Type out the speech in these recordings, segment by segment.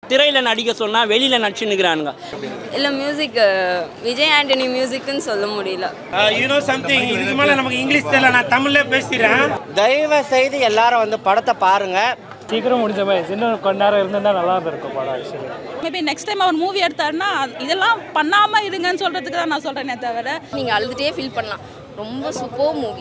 திரையில் நடிக்க சொன்னால் வெளியில் நடிச்சுன்னுக்கிறானுங்க இல்லை மியூசிக் விஜய் ஆண்டனி மியூசிக்னு சொல்ல முடியல யூனோ சம்திங் இதுக்கு மேலே நமக்கு இங்கிலீஷ் தெரியல நான் தமிழ்ல பேசுகிறேன் தயவு செய்து எல்லாரும் வந்து படத்தை பாருங்க சீக்கிரம் முடிஞ்ச மாதிரி இன்னும் கொஞ்ச நேரம் இருந்திருந்தா நல்லா இருந்திருக்கும் படம் ஆக்சுவலி மேபி நெக்ஸ்ட் டைம் அவர் மூவி எடுத்தாருன்னா இதெல்லாம் பண்ணாம இருங்கன்னு சொல்றதுக்கு தான் நான் சொல்றேனே தவிர நீங்கள் அழுதுகிட்டே ஃபீல் பண்ணலாம் ரொம்ப சூப்பர் மூவி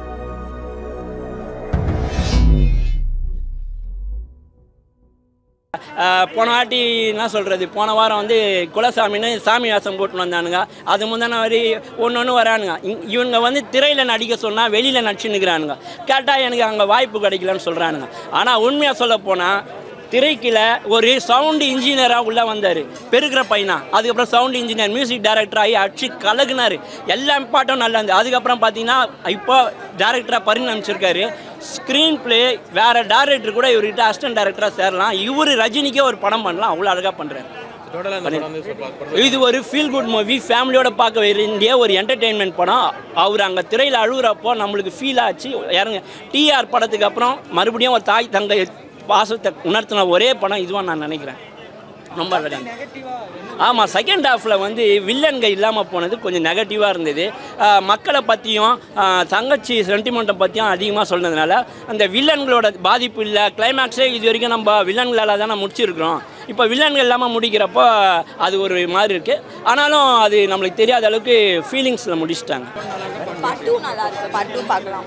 ஆஹ் போன வாட்டி என்ன சொல்கிறது போன வாரம் வந்து குலசாமின்னு சாமி வேஷம் போட்டுன்னு வந்தானுங்க அது முந்தான வரி ஒன்று ஒன்று வரானுங்க இ- இவனுங்க வந்து திரையில் நடிக்க சொன்னால் வெளியில் நடிச்சுன்னுக்கிறானுங்க கேட்டால் எனக்கு அங்கே வாய்ப்பு கிடைக்கலன்னு சொல்கிறானுங்க ஆனால் உண்மையாக சொல்ல போனால் திரைக்கில் ஒரு சவுண்டு இன்ஜினியராக உள்ளே வந்தார் பெருக்கிற பையனா அதுக்கப்புறம் சவுண்ட் இன்ஜினியர் மியூசிக் டைரக்டர் ஆகி அடிச்சு கலகுனார் எல்லா பாட்டும் நல்லா இருந்தது அதுக்கப்புறம் பார்த்தீங்கன்னா இப்போ டேரக்டராக பரிணமிச்சிருக்காரு ஸ்க்ரீன் ப்ளே வேறு டேரக்டர் கூட இவர்கிட்ட அசிஸ்டன்ட் டேரக்டராக சேரலாம் இவர் ரஜினிக்கே ஒரு படம் பண்ணலாம் அவ்வளோ அழகாக பண்ணுறாரு இது ஒரு ஃபீல் குட் மூவி ஃபேமிலியோட பார்க்க வேண்டிய ஒரு என்டர்டெயின்மெண்ட் படம் அவர் அங்கே திரையில் அழுகுறப்போ நம்மளுக்கு ஃபீல் ஆச்சு இறங்க டிஆர் படத்துக்கு அப்புறம் மறுபடியும் ஒரு தாய் தங்கை பாசத்தை உணர்த்தின ஒரே படம் இதுவாக நான் நினைக்கிறேன் ரொம்ப அழகாக ஆமாம் செகண்ட் ஹாஃபில் வந்து வில்லன்கள் இல்லாமல் போனது கொஞ்சம் நெகட்டிவாக இருந்தது ஆஹ் மக்களை பற்றியும் தங்கச்சி சென்டிமெண்ட்டை பற்றியும் அதிகமாக சொன்னதுனால அந்த வில்லன்களோட பாதிப்பு இல்லை கிளைமேக்ஸே இது வரைக்கும் நம்ம வில்லன்களால் தானே முடிச்சிருக்கிறோம் இப்போ வில்லன்கள் இல்லாமல் முடிக்கிறப்போ அது ஒரு மாதிரி இருக்குது ஆனாலும் அது நம்மளுக்கு தெரியாத அளவுக்கு ஃபீலிங்ஸில் முடிச்சிட்டாங்க பார்ட் டூ நல்லா இருக்கு பார்ட் டூ பார்க்கலாம்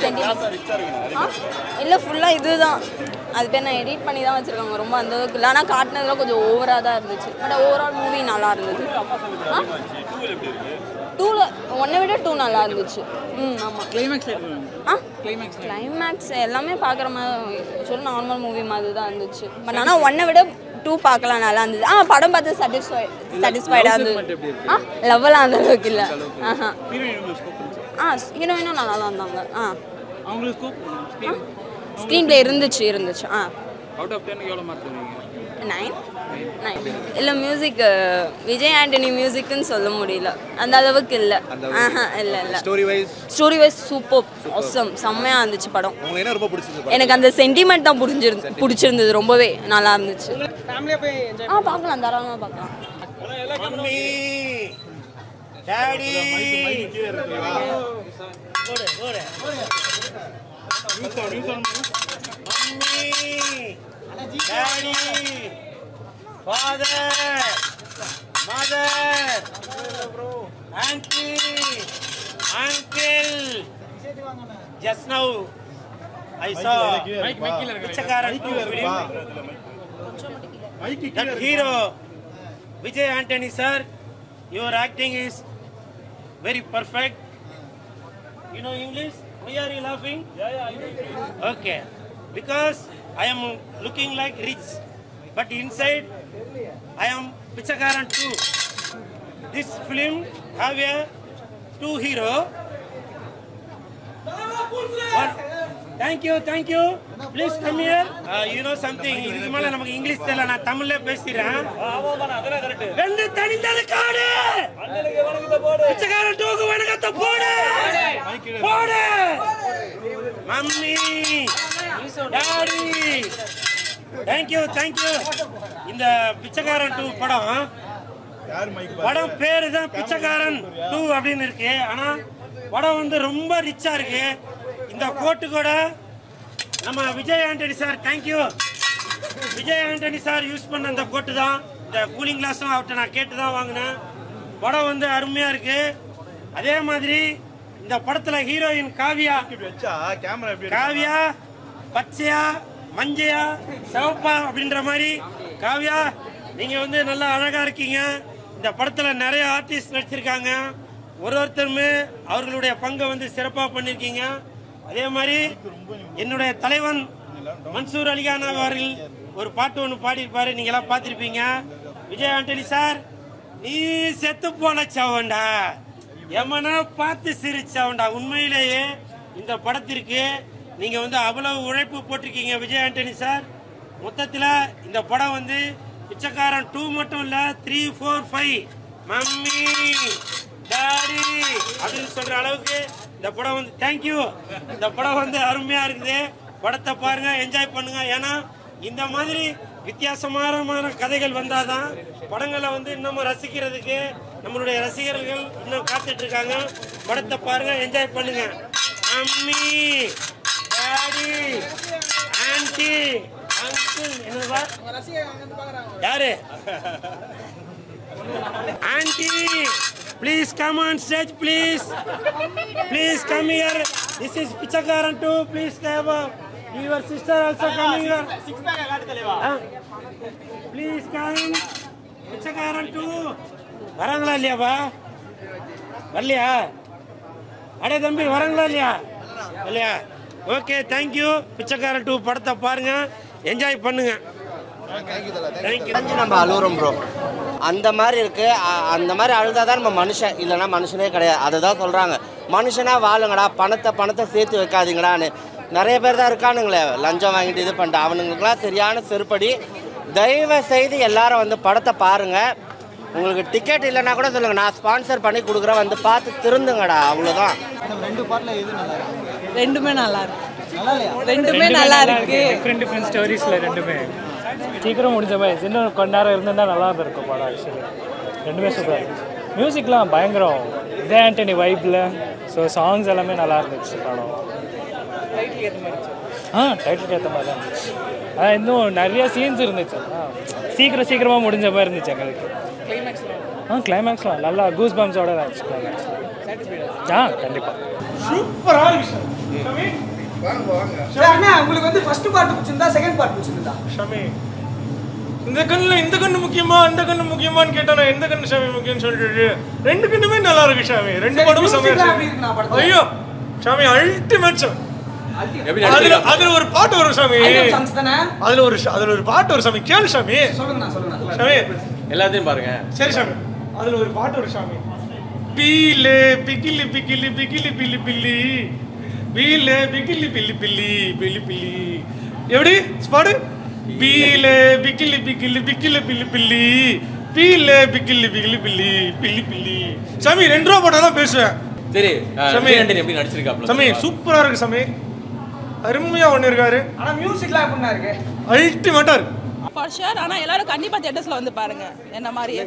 இல்லை ஃபுல்லாக இதுதான் அது பேர் நான் எடிட் பண்ணி தான் வச்சுருக்காங்க ரொம்ப அந்த அளவுக்கு இல்லை ஆனால் காட்டினதுல கொஞ்சம் ஓவராக தான் இருந்துச்சு பட் ஓவரால் மூவி நல்லா இருந்தது டூவில் ஒன்றை விட டூ நல்லா இருந்துச்சு ம் ஆமாம் கிளைமேக்ஸ் ஆ கிளைமேக்ஸ் எல்லாமே பார்க்குற மாதிரி சொல்லி நார்மல் மூவி மாதிரி தான் இருந்துச்சு பட் ஆனால் ஒன்றை விட டூ பார்க்கலாம் நல்லா இருந்தது ஆ படம் பார்த்து சாட்டிஸ்ஃபை சாட்டிஸ்ஃபைடாக இருந்தது ஆ லெவலாம் அந்த அளவுக்கு இல்லை ஆஹா ஆ ஹீரோயினும் நல்லா தான் இருந்தாங்க ஆ ஸ்க்ரீன் ப்ளே இருந்துச்சு இருந்துச்சு ஆ நைன் நைன் இல்லை மியூசிக் விஜய் ஆண்டனி மியூசிக்னு சொல்ல முடியல அந்த அளவுக்கு இல்லை ஆஹா இல்லை இல்லை story wise story wise super awesome செம்மையாக இருந்துச்சு படம் உங்களுக்கு என்ன ரொம்ப பிடிச்சது எனக்கு அந்த சென்டிமெண்ட் தான் புரிஞ்சிருந்து பிடிச்சிருந்தது ரொம்பவே நல்லா இருந்துச்சு ஆ பார்க்கலாம் தாராளமாக பார்க்கலாம் mummy daddy mummy daddy father mother aunty uncle just now I saw Pichaikkaran 2 film that hero Vijay Antony sir your acting is very perfect you know English why are you laughing yeah yeah okay because I am looking like rich but inside I am Pichakaran too this film have a two hero one thank you thank you please come here uh, you know something இதுக்கு மேல நமக்கு English தெரியல நான் தமிழ்ல பேசுறேன் வெந்து தணிந்தது காடு பிச்சைக்காரன் தூக்கு வணக்கத்தை போடு போடு மம்மி டாடி தேங்க்யூ தேங்க்யூ இந்த பிச்சைக்காரன் டூ படம் படம் பேரு தான் பிச்சைக்காரன் டூ அப்படின்னு இருக்கு ஆனா படம் வந்து ரொம்ப ரிச்சா இருக்கு இந்த கோட்டு கூட நம்ம Vijay Antony sir thank you Vijay Antony sir use பண்ண அந்த கோட்டு தான் இந்த கூலிங் கிளாஸும் அவர்கிட்ட நான் கேட்டு தான் வாங்கினேன் படம் வந்து அருமையா இருக்கு அதே மாதிரி இந்த படத்துல ஹீரோயின் காவியா கேமரா எப்படி காவியா பச்சையா மஞ்சையா சிவப்பா அப்படின்ற மாதிரி காவியா நீங்க வந்து நல்லா அழகா இருக்கீங்க இந்த படத்துல நிறைய ஆர்டிஸ்ட் நடிச்சிருக்காங்க ஒரு ஒருத்தருமே அவர்களுடைய பங்கை வந்து சிறப்பாக பண்ணியிருக்கீங்க அதே மாதிரி என்னுடைய தலைவன் மன்சூர் அலிகான் அவர்கள் ஒரு பாட்டு ஒன்று பாடியிருப்பாரு நீங்க எல்லாம் பார்த்திருப்பீங்க விஜய் ஆண்டனி சார் நீ செத்து போன சவண்டா எமனா பார்த்து சிரிச்சவன்டா உண்மையிலேயே இந்த படத்திற்கு நீங்க வந்து அவ்வளவு உழைப்பு போட்டிருக்கீங்க விஜய் ஆண்டனி சார் மொத்தத்தில் இந்த படம் வந்து பிச்சைக்காரன் டூ மட்டும் இல்ல three four five mummy daddy அப்படின்னு சொல்ற அளவுக்கு இந்த படம் வந்து தேங்க்யூ இந்த படம் வந்து அருமையா இருக்குது படத்தை பாருங்க என்ஜாய் பண்ணுங்க ஏன்னா இந்த மாதிரி வித்தியாசமான கதைகள் வந்தாதான் படங்களை வந்து இன்னமும் ரசிக்கிறதுக்கு நம்மளுடைய ரசிகர்கள் இன்னும் காத்துட்டு இருக்காங்க படத்தை பாருங்க என்ஜாய் பண்ணுங்க அம்மி டாடி ஆன்டி அங்கிள் என்னவா யாரு aunty please come on stage please please come here this is Pichaikkaran two please give your sister also coming here please come Pichaikkaran two வராங்களா இல்லையாப்பா வரலையா அடே தம்பி வராங்களா இல்லையா இல்லையா ஓகே தேங்க்யூ பிச்சைக்காரன் டூ படத்தை பாருங்க என்ஜாய் பண்ணுங்க தேங்க்யூ அஞ்சு நம்ம அழுகுறோம் ப்ரோ அந்த மாதிரி இருக்கு அ- அந்த மாதிரி அழுதாதான் நம்ம மனுஷன் இல்லைன்னா மனுஷனே கிடையாது அதை தான் சொல்றாங்க மனுஷனா வாழுங்கடா பணத்தை பணத்தை சேர்த்து வைக்காதீங்கடான்னு நிறைய பேர் தான் இருக்கானுங்களே லஞ்சம் வாங்கிட்டு இது பண்ணிட்டு அவனுங்களுக்குலாம் சரியான செருப்படி தயவு செய்து எல்லாரும் வந்து படத்தை பாருங்க உங்களுக்கு டிக்கெட் இல்லைன்னா கூட சொல்லுங்க நான் ஸ்பான்சர் பண்ணி கொடுக்குறேன் வந்து பார்த்து திருந்துங்கடா அவ்வளோதான் ரெண்டுமே நல்லா இருக்கு ரெண்டுமே நல்லா இருக்கு டிஃப்ரெண்ட் டிஃப்ரெண்ட் ஸ்டோரிஸில் ரெண்டுமே சீக்கிரம் முடிஞ்ச மாதிரி இன்னும் கொஞ்ச நேரம் இருந்திருந்தா நல்லா இருந்திருக்கும் படம் ஆக்சுவலி ரெண்டுமே சூப்பராக இருந்துச்சு மியூசிக்லாம் பயங்கரம் இதே ஆண்டனி வைப்பில் ஸோ சாங்ஸ் எல்லாமே நல்லா இருந்துச்சு படம் ஆ டைட்டிலுக்கு ஏற்ற மாதிரி தான் இருந்துச்சு ஆ இன்னும் நிறைய சீன்ஸ் இருந்துச்சு ஆ சீக்கிரம் சீக்கிரமாக முடிஞ்ச மாதிரி இருந்துச்சு எங்களுக்கு ஆ கிளைமேக்ஸ்லாம் நல்லா கூஸ் பம்ஸோட இருந்துச்சு கிளைமேக்ஸ் ஆ கண்டிப்பாக அண்ணா உங்களுக்கு வந்து ஃபர்ஸ்ட் பார்ட் பிடிச்சிருந்தா செகண்ட் பார்ட் பிடிச்சிருந்தா ஷமி இந்த கண்ணுல இந்த கண்ணு முக்கியமா அந்த கண்ணு முக்கியமான்னு கேட்டா நான் எந்த கண்ணு ஷாமி முக்கியம்னு சொல்லிட்டு ரெண்டு கண்ணுமே நல்லா இருக்கு ஷாமி ரெண்டு சரி, படமும் music செமையா எல்லாம் எப்படி இருக்குண்ணா இருக்கு. படத்துல? ஐயோ ஷாமி அல்டிமேட் சாமி அதுல அதுல ஒரு பாட்டு வரும் சாமி ஐட்டம் சாங்ஸ் தானே அதுல ஒரு ஷ- அதுல ஒரு பாட்டு வரும் சாமி கேளு சாமி சொல்லுங்கண்ணா சொல்லுங்கண்ணா சாமி எல்லாத்தையும் பாருங்க சரி சாமி அதுல ஒரு பாட்டு வரும் சாமி பீலே பிகிலி பிகிலி பிகிலி பில்லி பில்லி பீலே பிகிலி பில்லி பில்லி பில்லி பில்லி எப்படி பாடு பீலே பிகிலி பிகிலி பிகிலி பில்லி பில்லி பீலே பிகிலி பிகிலி பில்லி பில்லி பில்லி சாமி ரெண்டு ரூபா போட்டா தான் பேசுவேன் சரி சாமி. சமி ஆண்டனி எப்படி நடிச்சிருக்காப்ல சாமி சூப்பரா இருக்கு சாமி அருமையா ஒண்ணு இருக்காரு ஆனா மியூசிக்லாம் எப்படிண்ணா இருக்கு அல்டிமேட்டா இருக்கு ஃபார் ஷுர் ஆனால் எல்லாரும் கண்டிப்பாக தியேட்டர்ஸில் வந்து பாருங்க என்ன மாதிரியே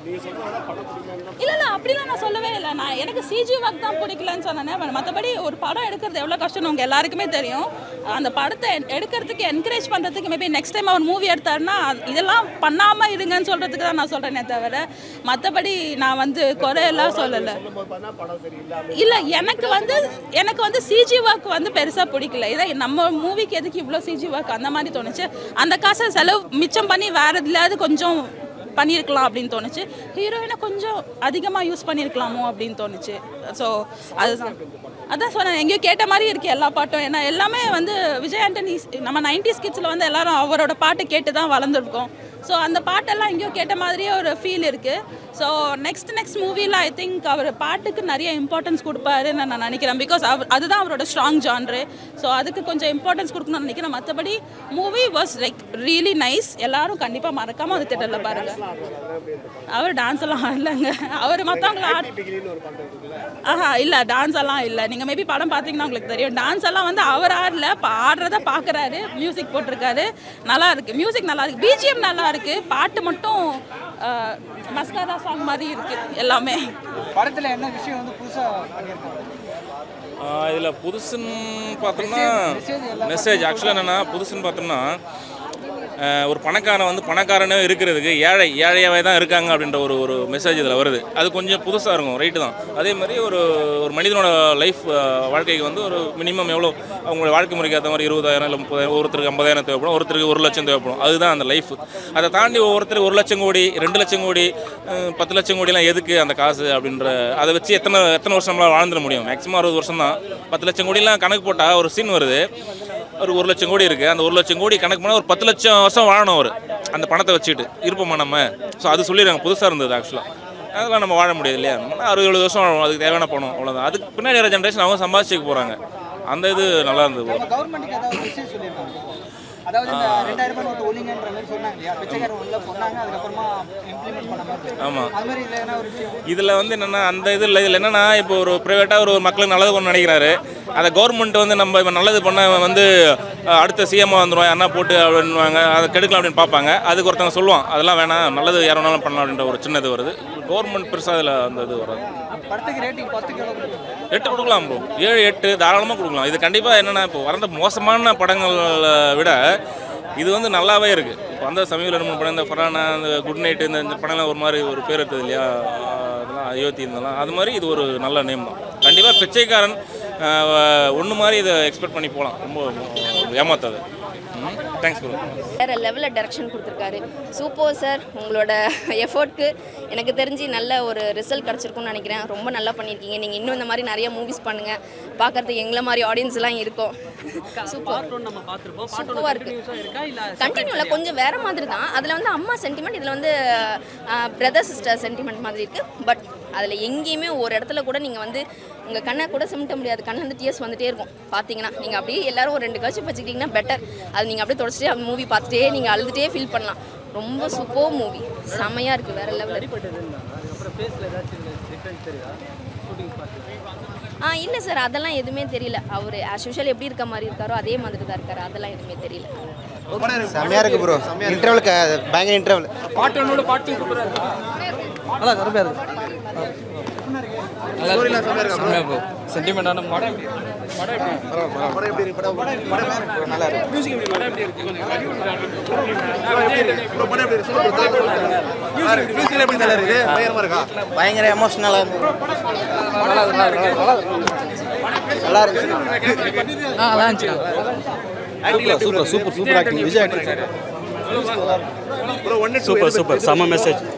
இல்லை இல்லை அப்படிலாம் நான் சொல்லவே இல்லை நான் எனக்கு சிஜி ஒர்க் தான் பிடிக்கலன்னு சொன்னேன் மற்றபடி ஒரு படம் எடுக்கிறது எவ்வளோ கஷ்டம்னு உங்கள் எல்லாருக்குமே தெரியும் அந்த படத்தை எ- எடுக்கிறதுக்கு என்கரேஜ் பண்ணுறதுக்கு மேபி நெக்ஸ்ட் டைம் அவர் மூவி எடுத்தாருன்னா இதெல்லாம் பண்ணாமல் இருங்கன்னு சொல்கிறதுக்கு தான் நான் சொல்கிறேனே தவிர மற்றபடி நான் வந்து குறையெல்லாம் சொல்லலை இல்லை எனக்கு வந்து எனக்கு வந்து சிஜி ஒர்க் வந்து பெருசாக பிடிக்கல இதை நம்ம மூவிக்கு எதுக்கு இவ்வளோ சிஜி ஒர்க் அந்த மாதிரி தோணுச்சு அந்த காசை செலவு மிச்சம் பண்ணி வேற எதுலையாவது கொஞ்சம் பண்ணியிருக்கலாம் அப்படின்னு தோணுச்சு ஹீரோயினை கொஞ்சம் அதிகமாக யூஸ் பண்ணியிருக்கலாமோ அப்படின்னு தோணுச்சு ஸோ அதுதான் அதான் சொன்னேன் எங்கேயோ கேட்ட மாதிரி இருக்கு எல்லா பாட்டும் ஏன்னா எல்லாமே வந்து விஜய் ஆண்டனி நம்ம நைன்டிஸ் கிட்ஸில் வந்து எல்லாரும் அவரோட பாட்டு கேட்டு தான் வளர்ந்துருக்கோம் ஸோ அந்த பாட்டெல்லாம் எங்கேயோ கேட்ட மாதிரியே ஒரு ஃபீல் இருக்குது ஸோ நெக்ஸ்ட் நெக்ஸ்ட் மூவியில் ஐ திங்க் அவர் பாட்டுக்கு நிறைய இம்பார்ட்டன்ஸ் கொடுப்பாருன்னு நான் நினைக்கிறேன் பிகாஸ் அவர் அதுதான் அவரோட ஸ்ட்ராங் ஜான்ரு ஸோ அதுக்கு கொஞ்சம் இம்பார்ட்டன்ஸ் கொடுக்கணும்னு நினைக்கிறேன் மற்றபடி movie was like really nice எல்லாரும் கண்டிப்பாக மறக்காமல் அது தேட்டரில் பாருங்கள் அவர் டான்ஸ் எல்லாம் ஆடலைங்க அவர் மற்றவங்கள ஆட் ஆஹா இல்லை டான்ஸ் எல்லாம் இல்லை நீங்கள் மேபி படம் பார்த்தீங்கன்னா உங்களுக்கு தெரியும் டான்ஸ் எல்லாம் வந்து அவர் ஆடல இப்போ ஆடுறத பார்க்குறாரு மியூசிக் போட்டிருக்காரு நல்லா இருக்கு மியூசிக் நல்லா இருக்கு பிஜிஎம் நல்லா இருக்கு பாட்டு மட்டும் மஸ்காரா சாங் மாதிரி இருக்கு எல்லாமே படத்துல என்ன விஷயம் வந்து புதுசா பண்ணியிருக்காங்க இதில் புதுசுன்னு பார்த்தோம்னா மெசேஜ் ஆக்சுவலாக என்னென்னா புதுசுன்னு பார்த்தோம்னா அஹ், ஒரு பணக்காரன் வந்து பணக்காரனே இருக்கிறதுக்கு ஏழை ஏழையாவே தான் இருக்காங்க அப்படின்ற ஒரு ஒரு மெசேஜ் இதில் வருது அது கொஞ்சம் புதுசாக இருக்கும் ரைட்டு தான் அதே மாதிரி ஒரு ஒரு மனிதனோட லைஃப் வாழ்க்கைக்கு வந்து ஒரு மினிமம் எவ்வளோ அவங்களோட வாழ்க்கை முறைக்கு ஏற்ற மாதிரி இருபதாயிரம் இல்லை முப்பதாயிரம் ஒருத்தருக்கு ஐம்பதாயிரம் தேவைப்படும் ஒருத்தருக்கு ஒரு லட்சம் தேவைப்படும் அதுதான் அந்த லைஃப் அதை தாண்டி ஒவ்வொருத்தர் ஒரு லட்சம் கோடி ரெண்டு லட்சம் கோடி அஹ், பத்து லட்சம் கோடிலாம் எதுக்கு அந்த காசு அப்படின்ற அதை வச்சு எத்தனை எத்தனை வருஷம் நம்மளால் வாழ்ந்துட முடியும் மேக்ஸிமம் அறுபது வருஷம் தான் பத்து லட்சம் கோடிலாம் கணக்கு போட்டால் ஒரு சீன் வருது ஒரு ஒரு லட்சம் கோடி இருக்குது அந்த ஒரு லட்சம் கோடி கணக்கு பண்ணால் ஒரு பத்து லட்சம் வருஷம் வாழணும் அவர் அந்த பணத்தை வச்சுக்கிட்டு இருப்போமா நம்ம ஸோ அது சொல்லிடுறாங்க புதுசாக இருந்தது ஆக்சுவலாக அதெல்லாம் நம்ம வாழ முடியாது இல்லையா நம்ம அறுபது எழுபது வருஷம் வாழணும் அதுக்கு தேவையான பணம் அவ்வளோதான் அதுக்கு பின்னாடி வர ஜென்ரேஷன் அவங்க சம்பாதிச்சுக்க போகிறாங்க அந்த இது நல்லா இருந்தது நம்ம கவர்மெண்ட்டுக்கு ஏதாவது மெசேஜ் சொல்லியிருக்காங்க அதாவது இந்த ரெண்டாயிரம் ரூபாய் நோட்டு ஒழிங்கன்ற மாதிரி சொன்னாங்க இல்லையா பிச்சைக்காரன் உள்ள சொன்னாங்க அதுக்கப்புறமா இம்ப்ளிமெண்ட் பண்ண மாதிரி இருக்கு. ஆமாம் அது மாதிரி இல்லை ஒரு விஷயம் இதில் வந்து என்னென்னா அந்த இது இல்லை இதில் என்னென்னா இப்போ ஒரு ப்ரைவேட்டாக ஒரு மக்களுக்கு நல்லது பண்ண நினைக்கிறாரு அதை கவர்மெண்ட் வந்து நம்ம இப்போ நல்லது பண்ண வந்து அஹ், அடுத்த சிஎம்மாக வந்துடும் யாருன்னா போட்டு அப்படின்வாங்க அதை கெடுக்கலாம் அப்படின்னு பார்ப்பாங்க அதுக்கு ஒருத்தவங்க சொல்லுவான் அதெல்லாம் வேணாம் நல்லது யார் வேணாலும் பண்ணலாம் அப்படின்ற ஒரு சின்ன இது வருது கவர்மெண்ட் பெருசாக அதில் அந்த இது வராது படத்துக்கு ரேட்டிங் பத்துக்கு எவ்வளோ கொடுக்குறீங்க எட்டு கொடுக்கலாம் ப்ரோ ஏழு எட்டு தாராளமாக கொடுக்கலாம் இது கண்டிப்பாக என்னென்னா இப்போ வரந்த மோசமான படங்களை விட இது வந்து நல்லாவே இருக்குது இப்போ அந்த சமீபத்தில் ரெண்டு மூணு படம் இந்த ஃபரானா இந்த குட் நைட் இந்த இந்த படம்லாம் ஒரு மாதிரி ஒரு பேர் எடுத்தது இல்லையா ஆஹ் அதெல்லாம் அயோத்தி இதெல்லாம் அது மாதிரி இது ஒரு நல்ல நேம் தான் கண்டிப்பாக பிச்சைக்காரன் ஒன்று மாதிரி இதை எக்ஸ்பெக்ட் பண்ணி போகலாம் ரொம்ப ஏமாத்தாது தேங்க்ஸ் ப்ரோ வேறு லெவலில் டைரக்ஷன் கொடுத்துருக்காரு சூப்பர் சார் உங்களோட எஃபர்ட்க்கு எனக்கு தெரிஞ்சு நல்ல ஒரு ரிசல்ட் கிடச்சிருக்கும்னு நினைக்கிறேன் ரொம்ப நல்லா பண்ணியிருக்கீங்க நீங்கள் இன்னும் இந்த மாதிரி நிறைய மூவிஸ் பண்ணுங்கள் பார்க்குறதுக்கு எங்களை மாதிரி ஆடியன்ஸ் எல்லாம் இருக்கும் சூப்பர் சூப்பராக இருக்குது கண்டினியூவில் கொஞ்சம் வேறு மாதிரி தான் அதில் வந்து அம்மா சென்டிமெண்ட் இதில் வந்து பிரதர் சிஸ்டர் சென்டிமெண்ட் மாதிரி இருக்குது பட் அதில் எங்கேயுமே ஒரு இடத்துல கூட நீங்கள் வந்து உங்கள் கண்ணை கூட சிமிட்ட முடியாது கண்ணு வந்து டிஎஸ் வந்துட்டே இருக்கும் பார்த்தீங்கன்னா நீங்கள் அப்படியே எல்லாரும் ஒரு ரெண்டு கழிச்சு வச்சுக்கிட்டிங்கன்னா பெட்டர் அது நீங்கள் அப்படியே தொடச்சிட்டே அந்த மூவி பார்த்துட்டே நீங்கள் அழுதுகிட்டே ஃபீல் பண்ணலாம் ரொம்ப சூப்பர் மூவி செம்மையாக இருக்குது வேறு லெவலில் ஆ இல்லை சார் அதெல்லாம் எதுவுமே தெரியல அவர் ஆஸ் யூஷுவல் எப்படி இருக்க மாதிரி இருக்காரோ அதே மாதிரி தான் இருக்காரு அதெல்லாம் எதுவுமே தெரியல செம்மையாக இருக்கு ப்ரோ இன்டர்வலுக்கு பயங்கர இன்டர்வல் பாட்டு ஒன்னோட பாட்டு சூப்பராக இருக்கு நல்லா கருமையாக இருக்கு சென்டிமெண்டான படம் பயங்கர எமோஷனலாக நல்லா இருந்துச்சு super super super acting Vijay acting super super செம்ம மெசேஜ்